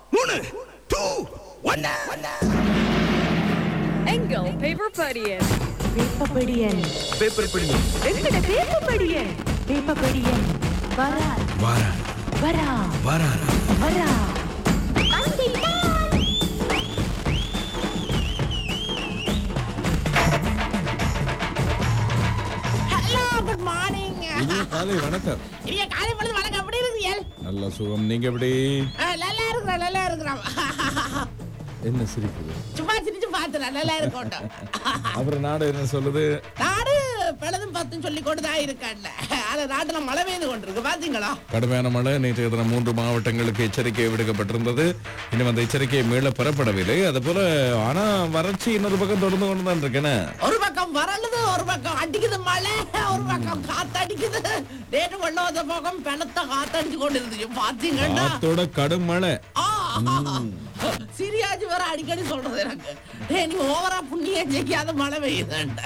மூணு டூ ஒன்னு எங்கள் பேப்பர் படியன் வேப்பப்படியன் பேப்பர் படி எங்கட வேப்பப்படியன் வேப்பப்படியன் வரா வாரா வரா வாராரா வரா ஹலோ குட் மார்னிங் இனிய காலை வணக்கம் இனிய காலை பொழுது வணக்கம் எப்படி இருக்கீங்க நல்ல சுகம் நீங்க எப்படி ஆ, நல்லா இருக்கிறோம் நல்லா இருக்கிறோம் என்ன சிரிக்குது சும்மா சிரிச்சு பார்த்துறேன் நல்லா இருக்கட்டும் அப்புறம் நாடு என்ன சொல்லுது நாடு பிளதும் பத்தும் சொல்லி கொண்டு தான் இருக்கேன்ல ஆனா நாட்டுல மழை பெய்து கொண்டிருக்கு பாத்தீங்களா கடுமையான மழை நேற்றைய தினம் மூன்று மாவட்டங்களுக்கு எச்சரிக்கை விடுக்கப்பட்டிருந்தது இன்னும் அந்த எச்சரிக்கை மீள பெறப்படவில்லை அது போல ஆனா வறட்சி இன்னொரு பக்கம் தொடர்ந்து கொண்டு தான் இருக்கேன்னு ஒரு பக்கம் வரலுது ஒரு பக்கம் அடிக்குது மழை ஒரு பக்கம் காத்தடிக்குது நேற்று வெள்ள வந்த பக்கம் பெணத்த காத்தடிச்சு கொண்டு இருந்துச்சு பாத்தீங்கன்னா காத்தோட கடும் மழை ஆ, சிரியாஜி வேற அடிக்கடி சொல்றது எனக்கு டேய் நீ ஓவரா புண்ணிய ஜெயிக்காத மழை பெய்யுதுன்ட்டு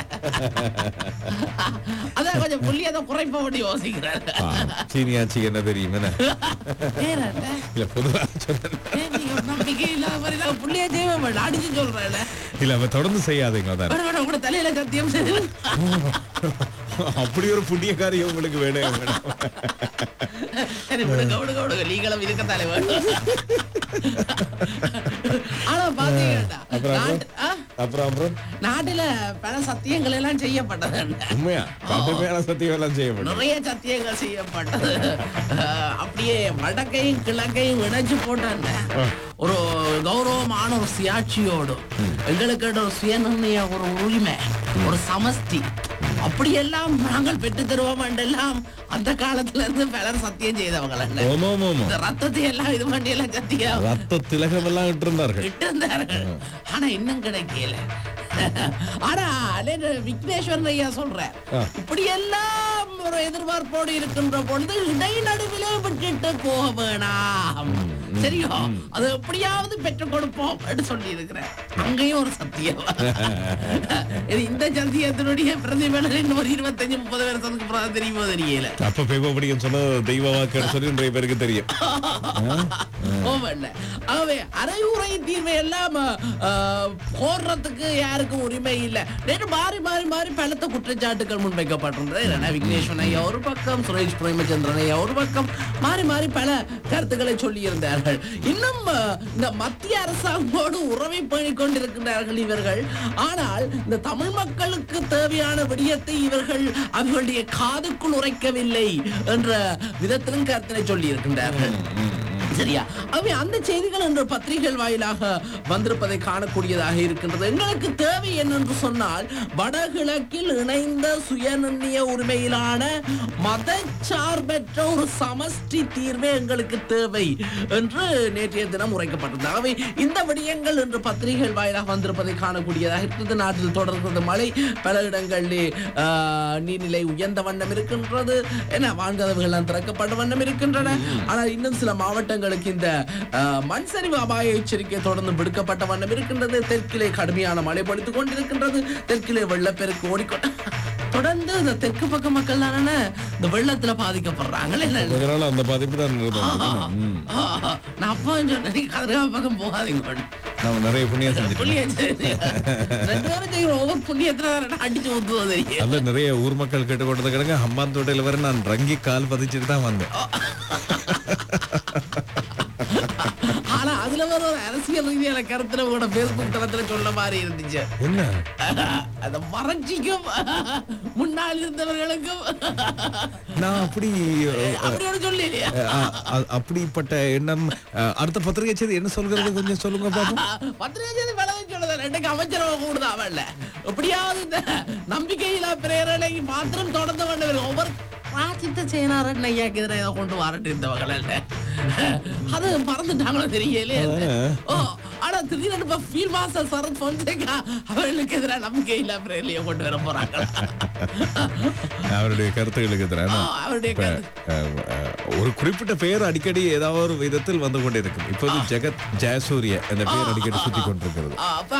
அதான் கொஞ்சம் புள்ளியதை குறைப்ப பண்ணி யோசிக்கிறாரு ஆ, சீனியாச்சி என்ன தெரியும் என்ன வேற என்ன? இல்ல பொதுவா சொன்னேன் ஏய், நீங்க நம்பிக்கை இல்லாத மாதிரி நான் புள்ளிய ஜெயவே மாட்டேன் அடிச்சு சொல்றேன் இல்ல அவ தொடர்ந்து செய்யாதீங்க அதான் வேணும் வேணும் கூட தலையில சத்தியம் செய்து அப்படி ஒரு புண்ணிய காரியம் உங்களுக்கு வேணும் வேணும் சரி விடுங்க விடுங்க விடுங்க நீங்களும் இருக்கத்தாலே வேணும் ஆனா பாத்தீங்கன்னா அப்புறம் நாட்டு- ஆ? அப்புறம் அப்புறம் நாட்டுல பல சத்தியங்கள் எல்லாம் செய்யப்பட்டது உண்மையா கடுமையான சத்தியம் எல்லாம் செய்யப்படும் நிறைய சத்தியங்கள் செய்யப்பட்டது அஹ், அப்படியே வடக்கையும் கிழக்கையும் இணைச்சு போட்டாங்க ஒரு கௌரவமான ஒரு சுயாட்சியோடு எங்களுக்கு ஒரு சுயநிர்ணய ஒரு உரிமை ஒரு சமஷ்டி அப்படியெல்லாம் நாங்கள் பெற்று தருவோம் எல்லாம் அந்த காலத்துல இருந்து பலர் சத்தியம் செய்தவங்க அல்ல. ஓமோ ஓமோ இந்த ரத்தத்தை எல்லாம் இது பண்ணி எல்லாம் சத்தியம் ரத்த திலகம் எல்லாம் இட்டு இருந்தார்கள் விட்டு இருந்தார்கள் ஆனா இன்னும் கிடைக்கல ஆனா அலே விக்னேஸ்வரன் ஐயா சொல்றேன் ஆ. இப்படி எல்லாம் ஒரு எதிர்பார்ப்போடு இருக்கின்ற பொழுது இடைநடுவிலே விட்டுட்டு போக வேணாம் சரியோ அது எப்படியாவது பெற்றுக் கொடுப்போம் அப்படின்னு சொல்லி இருக்கிறேன் அங்கேயும் ஒரு சத்தியம் இது இந்த சத்தியத்தினுடைய பிரதிபலன் இன்னும் ஒரு இருபத்தஞ்சு முப்பது வருஷத்துக்கு அப்புறம் தெரியுமோ தெரியல அப்ப பேப்படியும் சொன்னது தெய்வ வாக்குன்னு சொல்லி நிறைய பேருக்கு தெரியும் போவல்ல ஆகவே அரையூரை தீர்வை எல்லாம் அஹ், போடுறதுக்கு யாருக்கும் உரிமை இல்ல நேற்று மாறி மாறி மாறி பலத்த குற்றச்சாட்டுகள் முன்வைக்கப்பட்டிருந்தது இல்லைன்னா விக்னேஸ்வரன் ஐயா ஒரு பக்கம் சுரேஷ் பிரேமச்சந்திரன் ஐயா ஒரு பக்கம் மாறி மாறி பல கருத்துக்களை சொல்லி இருந்தார்கள் இன்னும் அஹ், இந்த மத்திய அரசாங்கோடு உறவை பேணிக் கொண்டிருக்கின்றார்கள் இவர்கள் ஆனால் இந்த தமிழ் மக்களுக்கு தேவையான விடயத்தை இவர்கள் அவர்களுடைய காதுக்குள் உரைக்கவில்லை என்ற விதத்திலும் கருத்தினை சொல்லி இருக்கின்றார்கள் சரியா அவை அந்த செய்திகள் என்ற பத்திரிகைகள் வாயிலாக வந்திருப்பதை காணக்கூடியதாக இருக்கின்றது எங்களுக்கு தேவை என்னென்று சொன்னால் வடகிழக்கில் இணைந்த சுயநிர்ணய உரிமையிலான மதச்சார்பற்ற ஒரு சமஷ்டி தீர்வே எங்களுக்கு தேவை என்று நேற்றைய தினம் உரைக்கப்பட்டது ஆகவே இந்த விடயங்கள் என்று பத்திரிகைகள் வாயிலாக வந்திருப்பதை காணக்கூடியதாக இருக்கிறது நாட்டில் தொடர்கிறது மழை பல இடங்களிலே ஆஹ், நீர்நிலை உயர்ந்த வண்ணம் இருக்கின்றது என வான்கதவுகள் திறக்கப்பட்ட வண்ணம் இருக்கின்றன ஆனால் இன்னும் சில மாவட்டங்களுக்கு இந்த ஆஹ், மண் சரிவு அபாய எச்சரிக்கை தொடர்ந்து விடுக்கப்பட்ட வண்ணம் இருக்கின்றது தெற்கிலே கடுமையான மழை பொழித்துக் கொண்டிருக்கின்றது தெற்கிலே வெள்ளப்பெருக்கு ஓடிக்கொண்டு தொடர்ந்து இந்த தெற்கு பக்க மக்கள் தானே இந்த வெள்ளத்துல பாதிக்கப்படுறாங்களே அதனால அந்த பாதிப்பு தான் இருந்தோம். ம். நான் அப்போ சொன்னேன் நீ கதிரா பக்கம் போகாதீங்க நாம நிறைய புண்ணியம் செஞ்சுட்டோம் புண்ணியம் செய்யுங்க. ரெண்டு பேரும் செய்யணும் ஒவ்வொரு புண்ணியத்துல அடிச்சு ஊத்துவோம் தெரியும் அதுல நிறைய ஊர் மக்கள் கேட்டுக்கொண்டது கிடங்க ஹம்பாந்தோட்டையில வர நான் ரங்கி கால் பதிச்சுட்டு தான் வந்தேன் ஆனா அதுல வர ஒரு அரசியல் ரீதியான கருத்துல கூட பேஸ்புக் தளத்துல சொல்ல மாதிரி இருந்துச்சு என்ன அந்த வறட்சிக்கும் முன்னால் இருந்தவர்களுக்கும் நான் அப்படி அஹ், அப்படி ஒரு சொல்லி இல்லையா அஹ், அஹ், அப்படிப்பட்ட எண்ணம் அஹ், அடுத்த பத்திரிகை செய்தி என்ன சொல்கிறது கொஞ்சம் சொல்லுங்க பாப்போம் பத்திரிகை செய்தி விளவை சொல்லுது ரெண்டுக்கு அமைச்சரவை கூடுதா அவன்ல எப்படியாவது இந்த நம்பிக்கையில்லா பிரேரணை மாத்திரம் தொடர்ந்து கொண்டு ஒவ்வொரு ராஜித்த சேனாரன் ஐயாக்கு எதிராக ஏதோ கொண்டு வரட்டு இருந்தவங்கள அது மறந்துட்டாங்களோ தெரியல ஓ ஆனா திடீர்னு இப்ப ஃபீல் மாஸ்டர் சரத் பொன்சேகா அவர்களுக்கு எதிராக நம்பிக்கை இல்லா பிரேரணையை கொண்டு வர போறாங்க அவருடைய கருத்துக்களுக்கு ஆ, தரேன் அவருடைய இப்ப, அஹ், அஹ், ஒரு குறிப்பிட்ட பெயர் அடிக்கடி ஏதாவது ஒரு விதத்தில் வந்து கொண்டிருக்கும் இப்போது ஜெகத் ஜெயசூரிய அந்த பெயர் அடிக்கடி சுத்தி கொண்டிருக்கிறது ஆ, அப்ப அவரை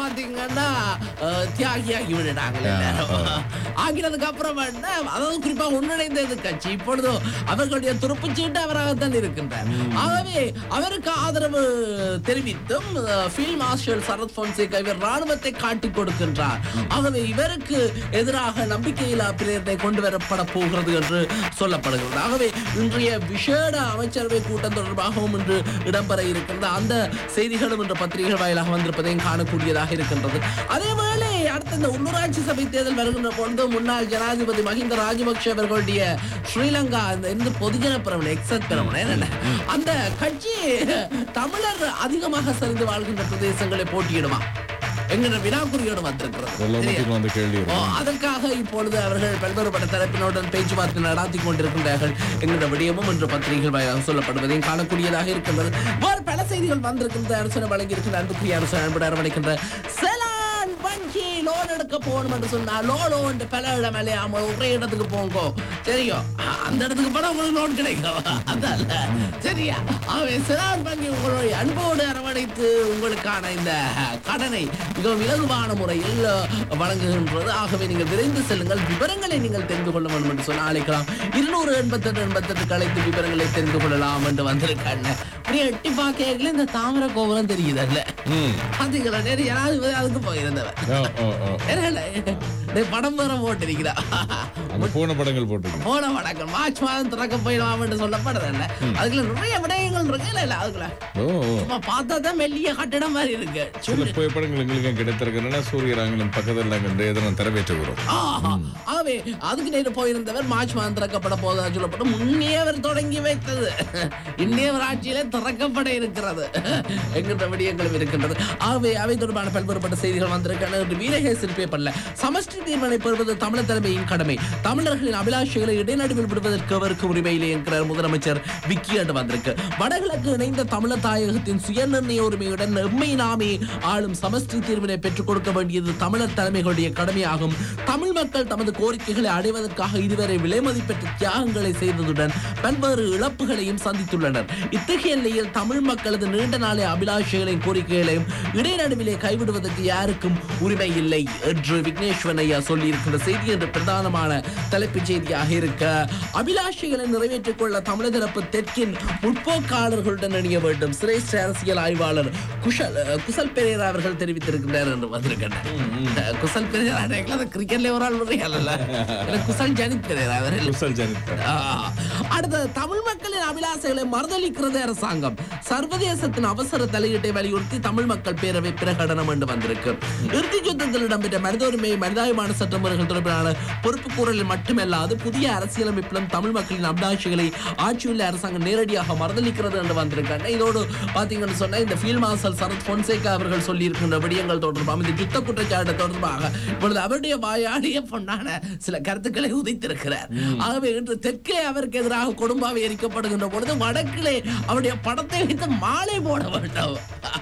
பாத்தீங்கன்னா அஹ், தியாகியாகி விடுறாங்க எல்லாரும். ஆகினதுக்கு அப்புறம் என்ன அதாவது குறிப்பா ஒன்றிணைந்த எதிர்க்கட்சி இப்பொழுது அவர்களுடைய துருப்புச்சீட்டு அவராகத்தான் இருக்கின்றார் ஆகவே அவருக்கு ஆதரவு தெரிவித்தும் அஹ், ஃபீல்ட் மார்ஷல் சரத் பொன்சேகா இவர் ராணுவத்தை காட்டிக் கொடுக்கின்றார் ஆகவே இவருக்கு எதிராக நம்பிக்கையில்லா பிரேரணை கொண்டு வரப்பட போகிறது என்று சொல்லப்படுகிறது ஆகவே இன்றைய விசேட அமைச்சரவை கூட்டம் தொடர்பாகவும் இன்று இடம்பெற இருக்கின்ற அந்த செய்திகளும் இன்று பத்திரிகைகள் வாயிலாக வந்திருப்பதையும் காணக்கூடியதாக இருக்கின்றது அதேவேளை அடுத்த இந்த உள்ளூராட்சி சபை தேர்தல் வருகின்ற பொழுது முன்னாள் ஜனாதிபதி மஹிந்த ராஜபக்ஷ அவர்களுடைய ஸ்ரீலங்கா அந்த இந்த பொதுஜன பிரமணம் எக்ஸத் பிரமணம் என்னென்ன அந்த கட்சி தமிழர் அதிகமாக சரிந்து வாழ்கின்ற பிரதேசங்களை போட்டியிடுமா என்கிற வினாக்குறியோடு வந்திருக்கிறது சரியா? மத்தியில் வந்து கேள்வி ஓ, இருக்கு. அதற்காக இப்பொழுது அவர்கள் பல்வேறுபட்ட தரப்பினருடன் பேச்சுவார்த்தை நடாத்தி கொண்டிருக்கின்றார்கள் என்கிற விடயமும் இன்று பத்திரிகைகள் வாயிலாக சொல்லப்படுவதையும் காணக்கூடியதாக இருக்கின்றது வேறு பல செய்திகள் வந்திருக்கின்ற அரசனை வழங்கி இருக்கின்ற அன்புக்குரிய அரசு அன்புடன் அரவணைக்கின்ற செலான் வங்கி லோன் எடுக்க போகணும் என்று சொன்னா லோன் லோன் பல இடம் இல்லையாம ஒரே இடத்துக்கு போங்க தெரியும் அ- அந்த இடத்துக்கு போனா உங்களுக்கு லோன் கிடைக்கும் அதல்ல சரியா ஆகவே செலான் வங்கி உங்களுடைய அன்போடு அரவணைத்து உங்களுக்கான இந்த கடனை மிகவும் இலகுவான முறையில் வழங்குகின்றது ஆகவே நீங்கள் விரைந்து செல்லுங்கள் விவரங்களை நீங்கள் தெரிந்து கொள்ள வேண்டும் என்று சொன்னால் அழைக்கலாம் இருநூறு எண்பத்தெட்டு எண்பத்தெட்டு கலைத்து விவரங்களை தெரிந்து கொள்ளலாம் என்று வந்திருக்காங்க அப்படியே எட்டி பார்க்கல இந்த தாமரை கோபுரம் தெரியுதல்ல ம். பாத்தீங்களா நேரம் யாராவது அதுக்கு போயிருந்தவன் ஓ, ஓ, ஓ. என்னடா, டேய், படம் வேற போட்டிருக்கிறா அந்த போன படங்கள் போட்டிருக்கீங்க போன வணக்கம் மார்ச் மாதம் திறக்க போயிடலாம் என்று சொல்லப்படுறதில்ல அதுக்குள்ள நிறைய விடயங்கள் இருக்குல்ல இல்ல அதுக்குள்ள ஓ ஓ. சும்மா பார்த்தா தான் மெல்லிய கட்டிடம் மாதிரி இருக்கு சில புகைப்படங்கள் எங்களுக்கு கிடைத்திருக்கின்றன சூரியராங்கலின் பக்கத்தில் நாங்கள் இன்றைய தினம் தரவேற்றுகிறோம் ஆஹா. ஆகவே அதுக்கு நேரு போயிருந்தவர் மார்ச் மாதம் திறக்கப்பட போதா சொல்லப்பட்டு முன்னே அவர் தொடங்கி வைத்தது இன்னையவர் ஆட்சியிலே திறக்கப்பட இருக்கிறது என்கின்ற விடயங்களும் இருக்கின்றது ஆகவே அவை தொடர்பான பல்வேறுபட்ட செய்திகள் வந்திருக்கின்றன என்று வீரகேசன் பேப்பர்ல சமஷ்டி தீர்மானம் பெறுவது தமிழர் தலைமையின் கடமை தமிழர்களின் அபிலாஷைகளை இடைநடுவில் விடுவதற்கு அவருக்கு உரிமையில்லை என்கிறார் முதலமைச்சர் விக்கி என்று வந்திருக்கு வடகிழக்கு இணைந்த தமிழர் தாயகத்தின் சுயநிர்ணய உரிமையுடன் எம்மை நாமே ஆளும் சமஷ்டி தீர்வினை பெற்றுக் கொடுக்க வேண்டியது தமிழர் தலைமைகளுடைய கடமையாகும் தமிழ் மக்கள் தமது கோரிக்கைகளை அடைவதற்காக இதுவரை விலைமதிப்பற்ற தியாகங்களை செய்ததுடன் பல்வேறு இழப்புகளையும் சந்தித்துள்ளனர் இத்தகைய நிலையில் தமிழ் மக்களது நீண்ட நாளை அபிலாஷைகளையும் கோரிக்கைகளையும் இடைநடுவிலே கைவிடுவதற்கு யாருக்கும் உரிமை இல்லை என்று விக்னேஸ்வரன் ஐயா சொல்லியிருக்கின்ற செய்தி என்று பிரதானமான தலைப்புச் செய்தியாக இருக்க அபிலாஷைகளை நிறைவேற்றிக் கொள்ள தமிழக தரப்பு தெற்கின் முற்போக்காளர்களுடன் அணிய வேண்டும் சிரேஷ்ட அரசியல் ஆய்வாளர் குஷல் குசல் பெரேரா அவர்கள் தெரிவித்திருக்கின்றார் என்று வந்திருக்கின்றனர் குசல் பெரேரா அது கிரிக்கெட்ல ஒரு ஆள் இல்ல குசல் ஜனித் பெரேரா அவர்கள் குசல் ஜனித் ஆ. அடுத்தது தமிழ் மக்களின் அபிலாசைகளை மறுதளிக்கிறது அரசாங்கம் சர்வதேசத்தின் அவசர தலையீட்டை வலியுறுத்தி தமிழ் மக்கள் பேரவை பிரகடனம் என்று வந்திருக்கு இறுதி யுத்தத்தில் இடம்பெற்ற மனித உரிமை மனிதாயமான சட்டமுறைகள் தொடர்பான பொறுப்பு கூறலில் மட்டுமல்லாது புதிய அரசியலமைப்பிலும் தமிழ் மக்களின் அபிலாஷைகளை ஆட்சியுள்ள அரசாங்கம் நேரடியாக மறுதளிக்கிறது என்று வந்திருக்காங்க இதோடு பாத்தீங்கன்னு சொன்னா இந்த ஃபீல்ட் மார்ஷல் சரத் பொன்சேகா அவர்கள் சொல்லியிருக்கின்ற விடயங்கள் தொடர்பாக இந்த யுத்த குற்றச்சாட்டு தொடர்பாக இப்பொழுது அவருடைய வாயாடிய பொன்னான சில கருத்துக்களை உதைத்திருக்கிறார் ஆகவே இன்று தெற்கே அவருக்கு எதிராக கொடும்பாவை எரிக்கப்படுகின்ற பொழுது வடக்கிலே அவருடைய படத்தை வைத்து மாலை போட வேண்டும்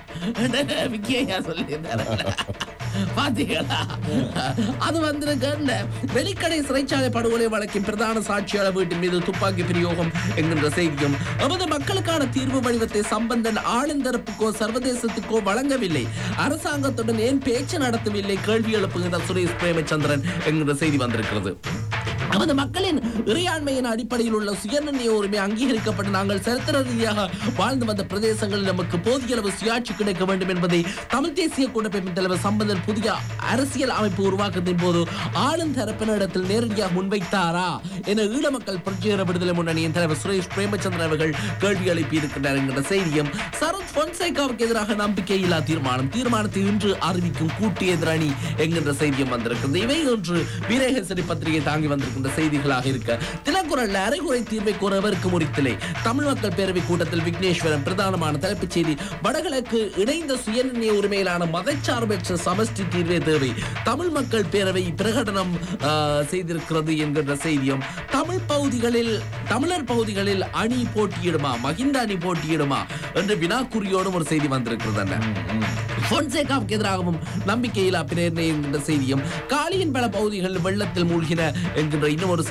விக்கியா சொல்லியிருந்தார் பாத்தீங்களா அது வந்திருக்க வெளிக்கடை சிறைச்சாலை படுகொலை வழக்கின் பிரதான சாட்சியாளர் வீட்டின் மீது துப்பாக்கி பிரயோகம் என்கின்ற செய்தியும் நமது மக்களுக்கான தீர்வு வடிவத்தை சம்பந்தன் ஆளுந்தரப்புக்கோ சர்வதேசத்துக்கோ வழங்கவில்லை அரசாங்கத்துடன் ஏன் பேச்சு நடத்தவில்லை கேள்வி எழுப்புகின்ற சுரேஷ் பிரேமச்சந்திரன் என்கின்ற செய்தி வந்திருக்கிறது நமது மக்களின் இறையாண்மையின் அடிப்படையில் உள்ள சுயநிர்ணய உரிமை அங்கீகரிக்கப்பட்டு நாங்கள் சரித்திர ரீதியாக வாழ்ந்து வந்த பிரதேசங்களில் நமக்கு போதிய அளவு சுயாட்சி கிடைக்க வேண்டும் என்பதை தமிழ் தேசிய கூட்டமைப்பின் தலைவர் சம்பந்தன் புதிய அரசியல் அமைப்பு உருவாக்கத்தின் போது ஆளும் தரப்பினரிடத்தில் நேரடியாக முன்வைத்தாரா என ஈழ மக்கள் புரட்சிகர விடுதலை முன்னணியின் தலைவர் சுரேஷ் பிரேமச்சந்திரன் அவர்கள் கேள்வி எழுப்பி இருக்கின்றார் என்கிற செய்தியும் சரத் பொன்சேகாவுக்கு எதிராக நம்பிக்கையில்லா தீர்மானம் தீர்மானத்தை இன்று அறிவிக்கும் கூட்டு எதிரணி என்கின்ற செய்தியும் வந்திருக்கிறது இவை இன்று வீரகேசரி பத்திரிகை தாங்கி வந்திருக்கின்ற செய்திகளாக இருக்க தினக்குரல்ல அரைகுறை தீர்வை கோரவருக்கு முறித்தில்லை தமிழ் மக்கள் பேரவை கூட்டத்தில் விக்னேஸ்வரன் பிரதானமான தலைப்புச் செய்தி வடகிழக்கு இணைந்த சுயநிர்ணய உரிமையிலான மதச்சார்பற்ற சமஷ்டி தீர்வே தேவை தமிழ் மக்கள் பேரவை பிரகடனம் ஆ, செய்திருக்கிறது என்கின்ற செய்தியும் தமிழ் பகுதிகளில் தமிழர் பகுதிகளில் அணி போட்டியிடுமா மகிந்த அணி போட்டியிடுமா என்று வினாக்குறியோடும் ஒரு செய்தி வந்திருக்கிறது அண்ணா. பொன்சேகாவுக்கு எதிராகவும் நம்பிக்கையில்லா பிரேரணை என்கின்ற செய்தியும் காளியின் பல பகுதிகள் வெள்ளத்தில் மூழ்கின என்கின்ற இன்னும் ஒரு செய்தி வந்திருக்கு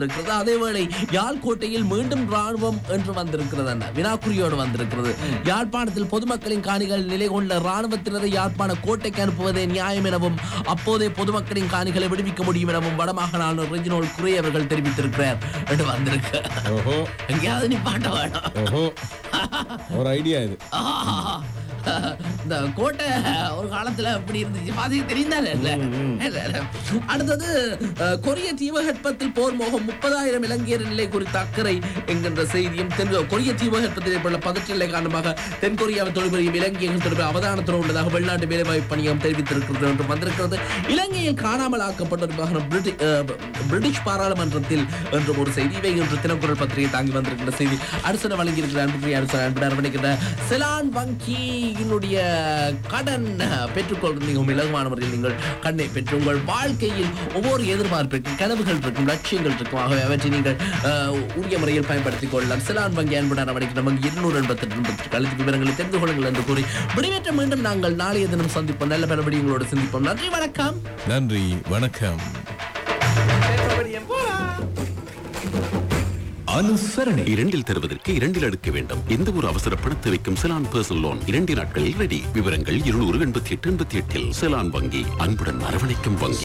வந்திருக்கிறது அதேவேளை யாழ்கோட்டையில் மீண்டும் ராணுவம் என்று வந்திருக்கிறது அண்ணா வினாக்குறியோடு வந்திருக்கிறது யாழ்ப்பாணத்தில் பொதுமக்களின் காணிகள் நிலை கொண்ட ராணுவத்தினரை யாழ்ப்பாண கோட்டைக்கு அனுப்புவதே நியாயம் எனவும் அப்போதே பொதுமக்களின் காணிகளை விடுவிக்க முடியும் எனவும் வடமாகாண ஆளுநர் ரெஜினோல் குரே அவர்கள் தெரிவித்திருக்கிறார் என்று வந்திருக்கு ஓஹோ எங்கேயாவது நிப்பாட்ட வேணும் ஓஹோ ஒரு ஐடியா இது ஆஹா. இந்த கோட்டை ஒரு காலத்துல அப்படி இருந்துச்சு பாதி தெரிந்தாலே இல்ல இல்ல, இல்ல. அடுத்தது அஹ், கொரிய தீபகற்பத்தில் போர் மோகம் முப்பதாயிரம் இலங்கையர் நிலை குறித்த அக்கறை என்கின்ற செய்தியும் தென் கொரிய தீபகற்பத்தில் ஏற்பட்ட பதற்ற நிலை காரணமாக தென்கொரியாவை தொழில்புரியும் இலங்கையர்கள் தொடர்பில் அவதானத்துடன் உள்ளதாக வெளிநாட்டு வேலைவாய்ப்பு பணியம் தெரிவித்திருக்கிறது என்று வந்திருக்கிறது இலங்கையில் காணாமல் ஆக்கப்பட்ட ஒரு வாகனம் பிரிட்டி- அஹ், பிரிட்டிஷ் பாராளுமன்றத்தில் என்று ஒரு செய்தி இவை இன்று தினக்குரல் பத்திரிகை தாங்கி வந்திருக்கின்ற செய்தி அரசன வழங்கியிருக்கிற அன்புக்குரிய அரசு அன்பு அரவணைக்கின்ற செலான் வங்கியினுடைய கடன் பெற்றுக்கொள்வது மிகவும் இலகுவான முறையில் நீங்கள் கடனை பெற்று உங்கள் வாழ்க்கையில் ஒவ்வொரு எதிர்பார்ப்பிற்கும் கனவுகள் இருக்கும் லட்சியங்கள் இருக்கும் ஆகவே அவற்றை நீங்கள் அஹ், உரிய முறையில் பயன்படுத்திக் கொள்ளலாம் செலான் வங்கி அன்புடன் அரவணைக்கின்ற வங்கி இருநூறு எண்பத்தி எட்டு எண்பத்தி கழித்து விவரங்களை தெரிந்து கொள்ளுங்கள் என்று கூறி விடைபெற்ற மீண்டும் நாங்கள் நாளைய தினம் சந்திப்போம் நல்ல பல விடயங்களோடு சந்திப்போம் நன்றி வணக்கம் நன்றி வணக்கம் அனுசரணை இரண்டில் தருவதற்கு இரண்டில் அடுக்க வேண்டும் எந்த ஒரு அவசர பணத்தை வைக்கும் செலான் பர்சனல் லோன் இரண்டு நாட்களில் ரெடி விவரங்கள் இருநூறு எண்பத்தி எட்டு எண்பத்தி எட்டில் செலான் வங்கி அன்புடன் அரவணைக்கும் வங்கி